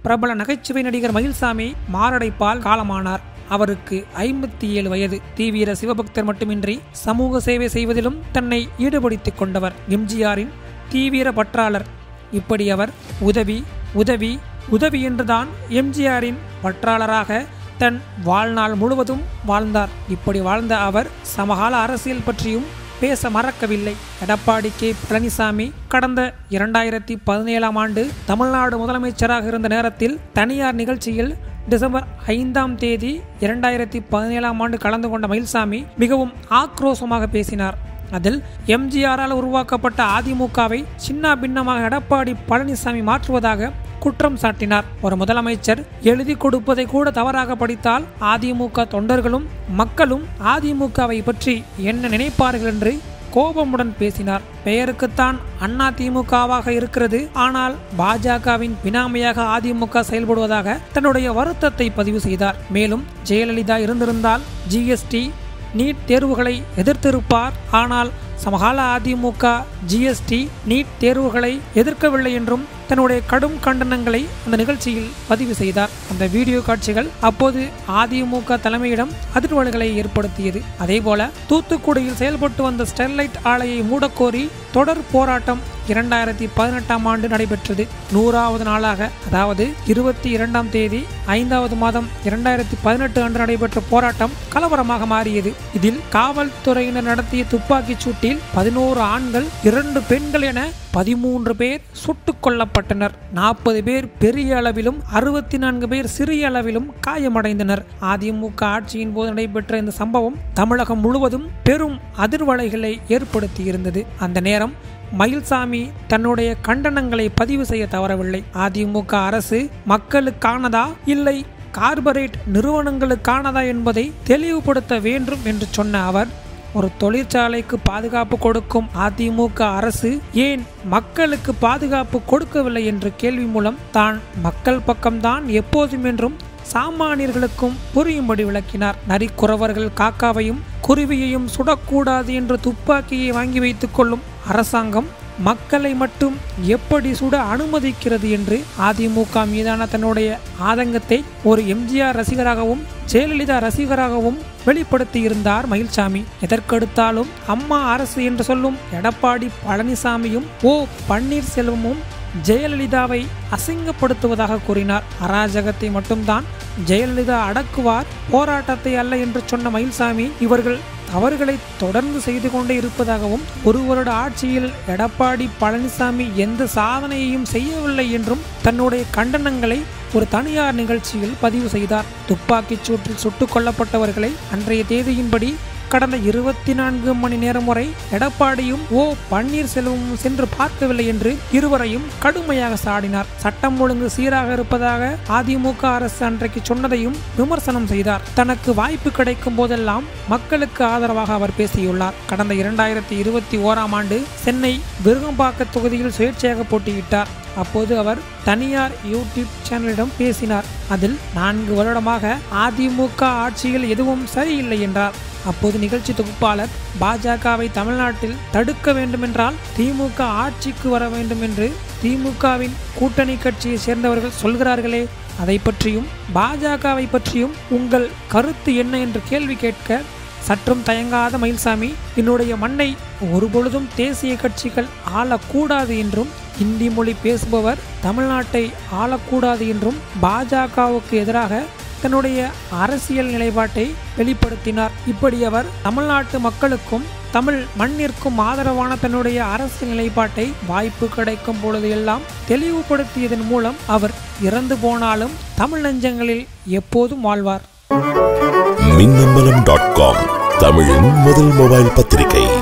பிரபல நகைச்சுவை நடிகர் மயில்சாமி மாரடைப்பால் காலமானார் அவருக்கு ஐம்பத்தி ஏழு வயது தீவிர சிவபக்தர் மட்டுமின்றி சமூக சேவை செய்வதிலும் தன்னை ஈடுபடுத்திக் கொண்டவர் எம்ஜிஆரின் தீவிர பற்றாளர் இப்படி அவர் உதவி உதவி உதவி என்றுதான் எம்ஜிஆரின் பற்றாளராக தன் வாழ்நாள் முழுவதும் வாழ்ந்தார் இப்படி வாழ்ந்த அவர் சமகால அரசியல் பற்றியும் பேச மறக்கவில்லை எடப்பாடி கே பழனிசாமி கடந்த இரண்டாயிரத்தி பதினேழாம் ஆண்டு தமிழ்நாடு முதலமைச்சராக இருந்த நேரத்தில் தனியார் நிகழ்ச்சியில் டிசம்பர் ஐந்தாம் தேதி இரண்டாயிரத்தி பதினேழாம் ஆண்டு கலந்து கொண்ட மயில்சாமி மிகவும் ஆக்ரோஷமாக பேசினார் அதில் எம்ஜிஆரால் உருவாக்கப்பட்ட அதிமுகவை சின்ன பின்னமாக எடப்பாடி பழனிசாமி மாற்றுவதாக குற்றம் சாட்டினார் ஒரு முதலமைச்சர் எழுதி கொடுப்பதை கூட தவறாக படித்தால் அதிமுக தொண்டர்களும் மக்களும் அதிமுகவை பற்றி என்ன நினைப்பார்கள் என்று கோபமுடன் பேசினார் பெயருக்குத்தான் அண்ணா திமுகவாக இருக்கிறது ஆனால் பாஜகவின் பினாமியாக அதிமுக செயல்படுவதாக தன்னுடைய வருத்தத்தை பதிவு செய்தார் மேலும் ஜெயலலிதா இருந்திருந்தால் ஜிஎஸ்டி நீட் தேர்வுகளை எதிர்த்திருப்பார் ஆனால் சமகால அதிமுக ஜிஎஸ்டி நீட் தேர்வுகளை எதிர்க்கவில்லை என்றும் தன்னுடைய கடும் கண்டனங்களை அந்த நிகழ்ச்சியில் பதிவு செய்தார் அந்த வீடியோ காட்சிகள் அப்போது அதிமுக தலைமையிடம் அதிர்வலைகளை ஏற்படுத்தியது அதேபோல தூத்துக்குடியில் செயல்பட்டு வந்த ஸ்டெர்லைட் ஆலையை மூடக்கோரி தொடர் போராட்டம் இரண்டாயிரத்தி பதினெட்டாம் ஆண்டு நடைபெற்றது நூறாவது நாளாக அதாவது இருபத்தி இரண்டாம் தேதி ஐந்தாவது மாதம் இரண்டாயிரத்தி பதினெட்டு அன்று நடைபெற்ற போராட்டம் கலவரமாக மாறியது இதில் காவல்துறையினர் நடத்திய துப்பாக்கிச் சூட்டில் பதினோரு ஆண்கள் இரண்டு பெண்கள் என பதிமூன்று பேர் சுட்டுக் கொல்லப்பட்டனர் நாற்பது பேர் பெரிய அளவிலும் அறுபத்தி நான்கு பேர் சிறிய அளவிலும் காயமடைந்தனர் அதிமுக ஆட்சியின் போது நடைபெற்ற இந்த சம்பவம் தமிழகம் முழுவதும் பெரும் அதிர்வலைகளை ஏற்படுத்தியிருந்தது அந்த நேரம் மயில்சாமி தன்னுடைய கண்டனங்களை பதிவு செய்ய தவறவில்லை அதிமுக அரசு மக்களுக்கானதா இல்லை கார்பரேட் நிறுவனங்களுக்கானதா என்பதை தெளிவுபடுத்த வேண்டும் என்று சொன்ன அவர் ஒரு தொழிற்சாலைக்கு பாதுகாப்பு கொடுக்கும் அதிமுக அரசு ஏன் மக்களுக்கு பாதுகாப்பு கொடுக்கவில்லை என்ற கேள்வி மூலம் தான் மக்கள் பக்கம்தான் எப்போதும் என்றும் சாமானியர்களுக்கும் புரியும்படி விளக்கினார் நரிக்குறவர்கள் காக்காவையும் குருவியையும் சுடக்கூடாது என்று துப்பாக்கியை வாங்கி வைத்துக் கொள்ளும் அரசாங்கம் மக்களை மட்டும் எப்படி சுட அனுமதிக்கிறது என்று அதிமுக மீதான தன்னுடைய ஆதங்கத்தை ஒரு எம்ஜிஆர் ரசிகராகவும் ஜெயலலிதா ரசிகராகவும் வெளிப்படுத்தியிருந்தார் மயில்சாமி எதற்கெடுத்தாலும் அம்மா அரசு என்று சொல்லும் எடப்பாடி பழனிசாமியும் ஓ பன்னீர்செல்வமும் ஜெயலலிதாவை அசிங்கப்படுத்துவதாக கூறினார் அராஜகத்தை மட்டும்தான் ஜெயலலிதா அடக்குவார் போராட்டத்தை அல்ல என்று சொன்ன மயில்சாமி இவர்கள் தவறுகளை தொடர்ந்து செய்து கொண்டே இருப்பதாகவும் ஒரு வருட ஆட்சியில் எடப்பாடி பழனிசாமி எந்த சாதனையையும் செய்யவில்லை என்றும் தன்னுடைய கண்டனங்களை ஒரு தனியார் நிகழ்ச்சியில் பதிவு செய்தார் துப்பாக்கிச் சூட்டில் சுட்டுக் கொல்லப்பட்டவர்களை அன்றைய தேதியின்படி கடந்த இருபத்தி நான்கு மணி நேரம் வரை எடப்பாடியும் ஓ பன்னீர்செல்வமும் சென்று பார்க்கவில்லை என்று இருவரையும் கடுமையாக சாடினார் சட்டம் ஒழுங்கு சீராக இருப்பதாக அதிமுக அரசு அன்றைக்கு சொன்னதையும் விமர்சனம் செய்தார் தனக்கு வாய்ப்பு கிடைக்கும் போதெல்லாம் மக்களுக்கு ஆதரவாக அவர் பேசியுள்ளார் கடந்த இரண்டாயிரத்தி இருபத்தி ஓராம் ஆண்டு சென்னை விருகம்பாக்க தொகுதியில் சுயேட்சையாக போட்டியிட்டார் அப்போது அவர் தனியார் யூடியூப் சேனலிடம் பேசினார் அதில் நான்கு வருடமாக அதிமுக ஆட்சியில் எதுவும் சரியில்லை என்றார் அப்போது நிகழ்ச்சி தொகுப்பாளர் பாஜகவை தமிழ்நாட்டில் தடுக்க வேண்டுமென்றால் திமுக ஆட்சிக்கு வர வேண்டும் என்று திமுகவின் கூட்டணி கட்சியை சேர்ந்தவர்கள் சொல்கிறார்களே அதை பற்றியும் பாஜகவை பற்றியும் உங்கள் கருத்து என்ன என்று கேள்வி கேட்க சற்றும் தயங்காத மயில்சாமி என்னுடைய மண்ணை ஒருபொழுதும் தேசிய கட்சிகள் ஆளக்கூடாது என்றும் இந்தி மொழி பேசுபவர் தமிழ்நாட்டை ஆளக்கூடாது என்றும் பாஜகவுக்கு எதிராக தன்னுடைய அரசியல் நிலைப்பாட்டை வெளிப்படுத்தினார் இப்படி அவர் தமிழ்நாட்டு மக்களுக்கும் தமிழ் மண்ணிற்கும் ஆதரவான தன்னுடைய அரசியல் நிலைப்பாட்டை வாய்ப்பு கிடைக்கும் பொழுது எல்லாம் தெளிவுபடுத்தியதன் மூலம் அவர் இறந்து போனாலும் தமிழ் நெஞ்சங்களில் எப்போதும் வாழ்வார் மின்னம்பலம் டாட் காம் தமிழின் முதல் மொபைல் பத்திரிகை